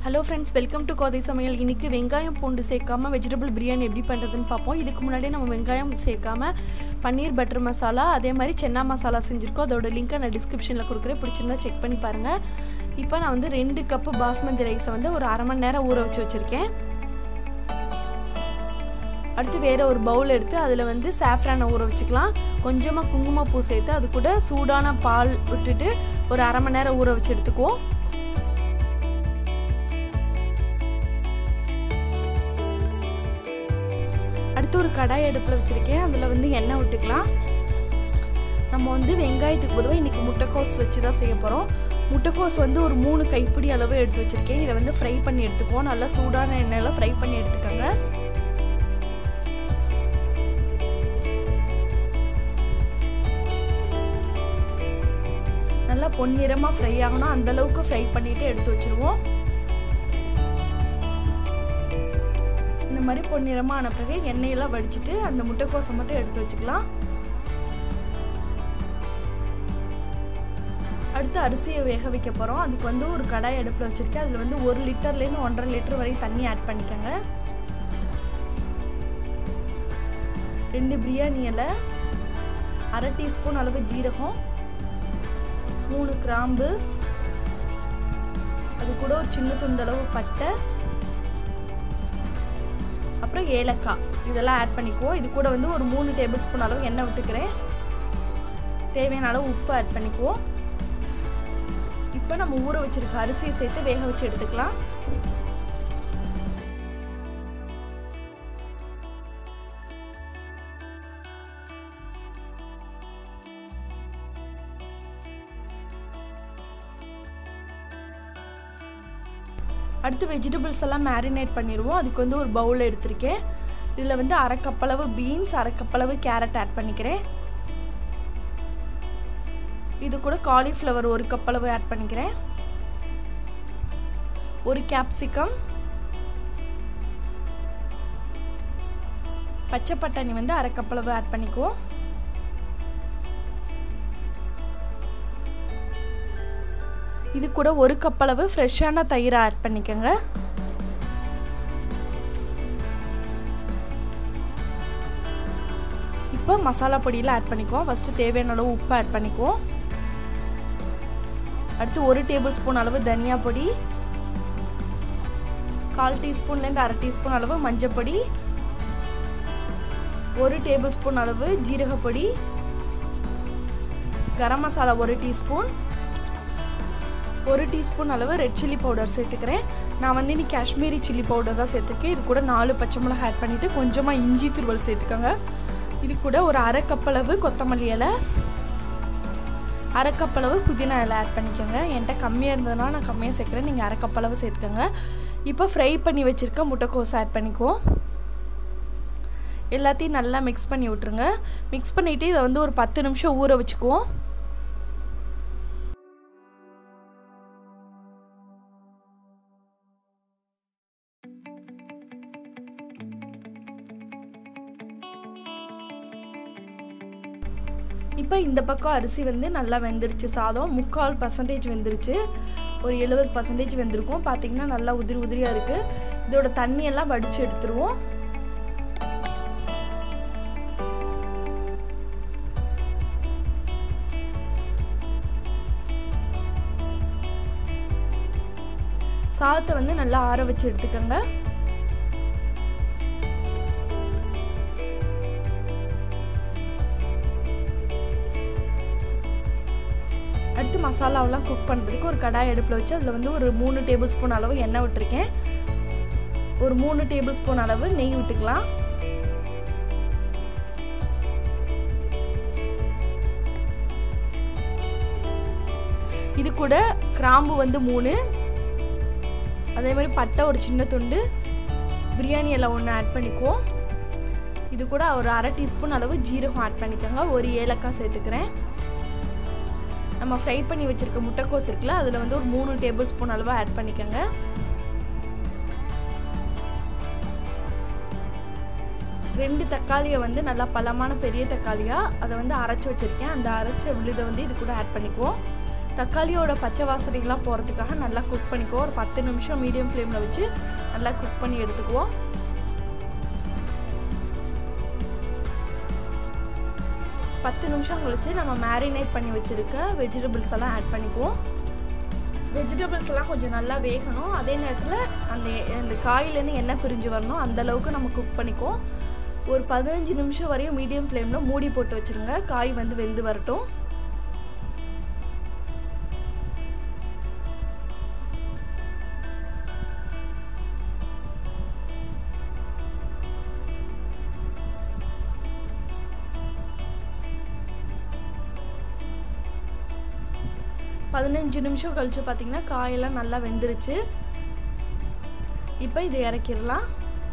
hello friends welcome to Kothai சமையல் இன்னைக்கு வெங்காயம் பூண்டு சேர்க்காம வெஜிடபிள் பிரியாணி எப்படி பண்ணுறதுன்னு பார்ப்போம் இதுக்கு முன்னாடி நம்ம வெங்காயம் சேர்க்காம பன்னீர் பட்டர் மசாலா அதே மாதிரி சென்னா மசாலா செஞ்சுருக்கோம் அதோட லிங்க்கை நான் டிஸ்கிரிப்ஷனில் கொடுக்குறேன் பிடிச்சிருந்தா செக் பண்ணி பாருங்கள் இப்போ நான் வந்து ரெண்டு கப்பு பாஸ்மதி ரைஸை வந்து ஒரு அரை மணி நேரம் ஊற வச்சு வச்சுருக்கேன் அடுத்து வேறு ஒரு பவுல் எடுத்து அதில் வந்து சாஃப்ரானை ஊற வச்சுக்கலாம் கொஞ்சமாக குங்குமப்பூ சேர்த்து அது கூட சூடான பால் விட்டுட்டு ஒரு அரை மணி நேரம் ஊற வச்சு எடுத்துக்குவோம் அடுத்து ஒரு கடாய் அடுப்பில் வச்சுருக்கேன் அதில் வந்து எண்ணெய் விட்டுக்கலாம் நம்ம வந்து வெங்காயத்துக்கு பொதுவாக இன்றைக்கி முட்டைக்கோஸ் வச்சு தான் செய்ய போகிறோம் முட்டைக்கோஸ் வந்து ஒரு மூணு கைப்பிடி அளவு எடுத்து வச்சுருக்கேன் இதை வந்து ஃப்ரை பண்ணி எடுத்துக்குவோம் நல்லா சூடான எண்ணெயில் ஃப்ரை பண்ணி எடுத்துக்கோங்க நல்லா பொன்னிறமாக ஃப்ரை ஆகணும் அந்தளவுக்கு ஃப்ரை பண்ணிவிட்டு எடுத்து வச்சுருவோம் இந்த மாதிரி பொன்னிறமாக ஆன பிறகு எண்ணெயெல்லாம் வடிச்சிட்டு அந்த முட்டைக்கோசை மட்டும் எடுத்து வச்சுக்கலாம் அடுத்து அரிசியை வேக வைக்க போகிறோம் அதுக்கு வந்து ஒரு கடாய் அடுப்பில் வச்சுருக்கேன் அதில் வந்து ஒரு லிட்டர்லேருந்து ஒன்றரை லிட்டர் வரை தண்ணி ஆட் பண்ணிக்கோங்க ரெண்டு பிரியாணி இலை அரை டீஸ்பூன் அளவு ஜீரகம் மூணு கிராம்பு அது கூட ஒரு சின்ன துண்டளவு பட்டை அப்புறம் ஏலக்காய் இதெல்லாம் ஆட் பண்ணிக்குவோம் இது கூட வந்து ஒரு மூணு டேபிள் ஸ்பூன் அளவு எண்ணெய் விட்டுக்கிறேன் தேவையான அளவு உப்பு ஆட் பண்ணிக்குவோம் இப்போ நம்ம ஊற வச்சிருக்க அரிசியை சேர்த்து வேக வச்சு எடுத்துக்கலாம் அடுத்து வெஜிடபிள்ஸ் எல்லாம் மேரினேட் பண்ணிடுவோம் அதுக்கு வந்து ஒரு பவுல் எடுத்திருக்கேன் இதில் வந்து அரை கப்பளவு பீன்ஸ் அரை கப்பளவு கேரட் ஆட் பண்ணிக்கிறேன் இது கூட காலிஃப்ளவர் ஒரு கப்பளவு ஆட் பண்ணிக்கிறேன் ஒரு கேப்சிகம் பச்சை பட்டாணி வந்து அரை கப்பளவு ஆட் பண்ணிக்குவோம் இது கூட ஒரு கப்பளவு ஃப்ரெஷ்ஷான தயிரை ஆட் பண்ணிக்கோங்க இப்போ மசாலா பொடியில் ஆட் பண்ணிக்குவோம் ஃபஸ்ட்டு தேவையான அளவு உப்பு ஆட் பண்ணிக்குவோம் அடுத்து ஒரு டேபிள் ஸ்பூன் அளவு தனியா பொடி கால் டீஸ்பூன்லேருந்து அரை டீஸ்பூன் அளவு மஞ்சள் பொடி ஒரு டேபிள் ஸ்பூன் அளவு ஜீரகப்பொடி கரம் மசாலா ஒரு டீஸ்பூன் ஒரு டீஸ்பூன் அளவு ரெட் சில்லி பவுடர் சேர்த்துக்கிறேன் நான் வந்து இன்னைக்கு காஷ்மீரி சில்லி பவுடர் தான் சேர்த்துருக்கேன் இது கூட நாலு பச்சை மிளகா ஆட் பண்ணிவிட்டு கொஞ்சமாக இஞ்சி துருவல் சேர்த்துக்கோங்க இது கூட ஒரு அரை கப்பளவு கொத்தமல்லி இலை அரை கப்பளவு புதினா இலை ஆட் பண்ணிக்கோங்க என்கிட்ட கம்மியாக இருந்ததுனா நான் கம்மியாக சேர்க்குறேன் நீங்கள் அரை கப்பளவு சேர்த்துக்கோங்க இப்போ ஃப்ரை பண்ணி வச்சுருக்க முட்டைக்கோஸ் ஆட் பண்ணிக்குவோம் எல்லாத்தையும் நல்லா மிக்ஸ் பண்ணி விட்ருங்க மிக்ஸ் பண்ணிவிட்டு இதை வந்து ஒரு பத்து நிமிஷம் ஊற வச்சுக்குவோம் இப்போ இந்த பக்கம் அரிசி வந்து நல்லா வெந்துருச்சு சாதம் முக்கால் பர்சன்டேஜ் வெந்துருச்சு ஒரு எழுபது பர்சன்டேஜ் வெந்திருக்கும் பார்த்தீங்கன்னா நல்லா உதிரி உதிரியாக இருக்குது இதோட தண்ணியெல்லாம் வடித்து எடுத்துருவோம் சாதத்தை வந்து நல்லா ஆற வச்சு எடுத்துக்கோங்க அடுத்து மசாலாவெல்லாம் குக் பண்ணுறதுக்கு ஒரு கடாய் அடுப்பில் வச்சு அதில் வந்து ஒரு மூணு டேபிள் ஸ்பூன் அளவு எண்ணெய் விட்டுருக்கேன் ஒரு மூணு டேபிள் ஸ்பூன் அளவு நெய் விட்டுக்கலாம் இது கூட கிராம்பு வந்து மூணு அதே மாதிரி பட்டை ஒரு சின்ன துண்டு பிரியாணி எல்லாம் ஒன்று ஆட் பண்ணிக்குவோம் இது கூட ஒரு அரை டீஸ்பூன் அளவு ஜீரகம் ஆட் பண்ணிக்கோங்க ஒரு ஏலக்காய் சேர்த்துக்கிறேன் நம்ம ஃப்ரை பண்ணி வச்சுருக்க முட்டைக்கோஸ் இருக்குல்ல அதில் வந்து ஒரு மூணு டேபிள் ஸ்பூன் அளவு ஆட் பண்ணிக்கோங்க ரெண்டு தக்காளியை வந்து நல்லா பழமான பெரிய தக்காளியாக அதை வந்து அரைச்சி வச்சுருக்கேன் அந்த அரைச்ச விழுதை வந்து இது கூட ஆட் பண்ணிக்குவோம் தக்காளியோட பச்சை வாசனைகள்லாம் போகிறதுக்காக நல்லா குக் பண்ணிக்குவோம் ஒரு பத்து நிமிஷம் மீடியம் ஃப்ளேமில் வச்சு நல்லா குக் பண்ணி எடுத்துக்குவோம் பத்து நிமிஷம் கழிச்சு நம்ம மேரினேட் பண்ணி வச்சுருக்க வெஜிடபிள்ஸ் எல்லாம் ஆட் பண்ணிக்குவோம் வெஜிடபிள்ஸ் எல்லாம் கொஞ்சம் நல்லா வேகணும் அதே நேரத்தில் அந்த அந்த காயிலேருந்து எண்ணெய் பிரிஞ்சு வரணும் அந்த அளவுக்கு நம்ம குக் பண்ணிக்குவோம் ஒரு பதினஞ்சு நிமிஷம் வரையும் மீடியம் ஃப்ளேமில் மூடி போட்டு வச்சுருங்க காய் வந்து வெந்து வரட்டும் பதினஞ்சு நிமிஷம் கழித்து பார்த்திங்கன்னா காயெல்லாம் நல்லா வெந்துருச்சு இப்போ இதை இறக்கிடலாம்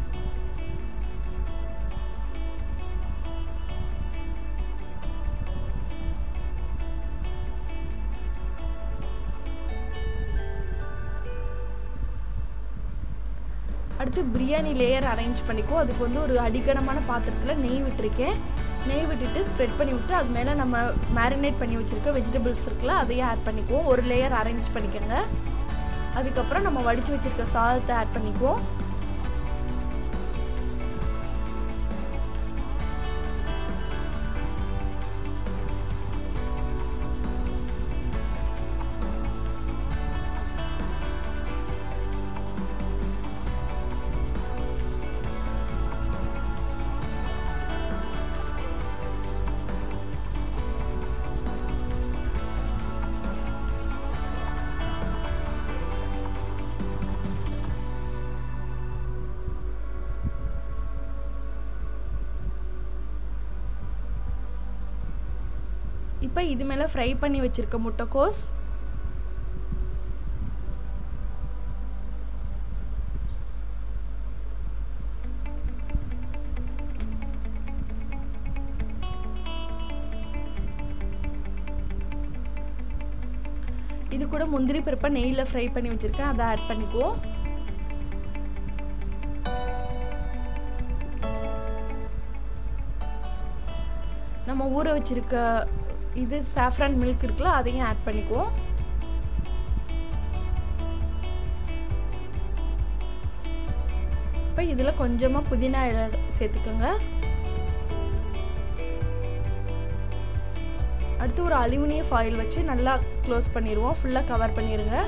அடுத்து பிரியாணி லேயர் அரேஞ்ச் பண்ணிக்குவோம் அதுக்கு வந்து ஒரு அடிகனமான பாத்திரத்தில் நெய் விட்டுருக்கேன் நெய் விட்டுட்டு ஸ்ப்ரெட் பண்ணி விட்டு அது மேலே நம்ம மேரினேட் பண்ணி வச்சுருக்க வெஜிடபிள்ஸ் இருக்குல்ல அதையும் ஆட் பண்ணிக்குவோம் ஒரு லேயர் அரேஞ்ச் பண்ணிக்கோங்க அதுக்கப்புறம் நம்ம வடித்து வச்சுருக்க சாதத்தை ஆட் பண்ணிக்குவோம் இப்போ இது மேலே ஃப்ரை பண்ணி வச்சுருக்க முட்டைக்கோஸ் இது கூட முந்திரி பருப்பை நெய்யில் ஃப்ரை பண்ணி வச்சுருக்கேன் அதை ஆட் பண்ணிக்குவோம் நம்ம ஊற வச்சுருக்க இது சாஃப்ரான் மில்க் இருக்குல்ல அதையும் ஆட் பண்ணிக்குவோம் இப்போ இதில் கொஞ்சமாக புதினா இலை சேர்த்துக்கோங்க அடுத்து ஒரு அலுமினிய ஃபாயில் வச்சு நல்லா க்ளோஸ் பண்ணிடுவோம் ஃபுல்லாக கவர் பண்ணிடுங்க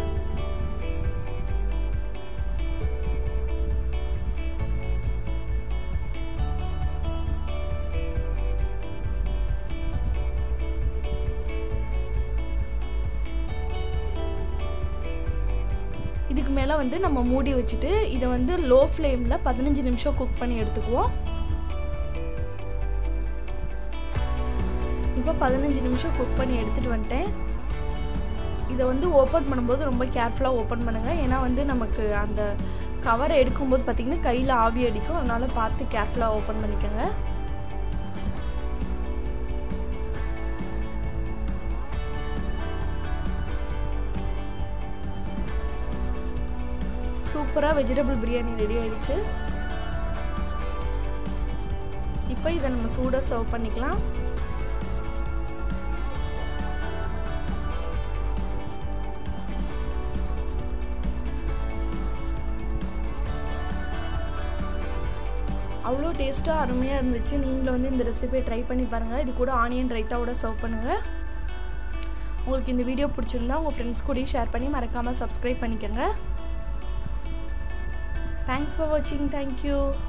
இதுக்கு மேலே வந்து நம்ம மூடி வச்சுட்டு இதை வந்து லோ ஃப்ளேமில் பதினஞ்சு நிமிஷம் குக் பண்ணி எடுத்துக்குவோம் இப்போ பதினஞ்சு நிமிஷம் குக் பண்ணி எடுத்துகிட்டு வந்துட்டேன் இதை வந்து ஓப்பன் பண்ணும்போது ரொம்ப கேர்ஃபுல்லாக ஓப்பன் பண்ணுங்கள் ஏன்னா வந்து நமக்கு அந்த கவரை எடுக்கும்போது பார்த்திங்கன்னா கையில் ஆவி அடிக்கும் அதனால் பார்த்து கேர்ஃபுல்லாக ஓப்பன் பண்ணிக்கோங்க சூப்பராக வெஜிடபிள் பிரியாணி ரெடி ஆயிடுச்சு இப்போ இதை நம்ம சூடாக சர்வ் பண்ணிக்கலாம் அவ்வளோ டேஸ்ட்டாக அருமையாக இருந்துச்சு நீங்களும் வந்து இந்த ரெசிபியை ட்ரை பண்ணி பாருங்கள் இது கூட ஆனியன் ரைத்தாவோட சர்வ் பண்ணுங்கள் உங்களுக்கு இந்த வீடியோ பிடிச்சிருந்தா உங்கள் ஃப்ரெண்ட்ஸ் கூடயும் ஷேர் பண்ணி மறக்காமல் சப்ஸ்கிரைப் பண்ணிக்கோங்க தேங்க்ஸ் ஃபார் வாட்சிங் தேங்க்யூ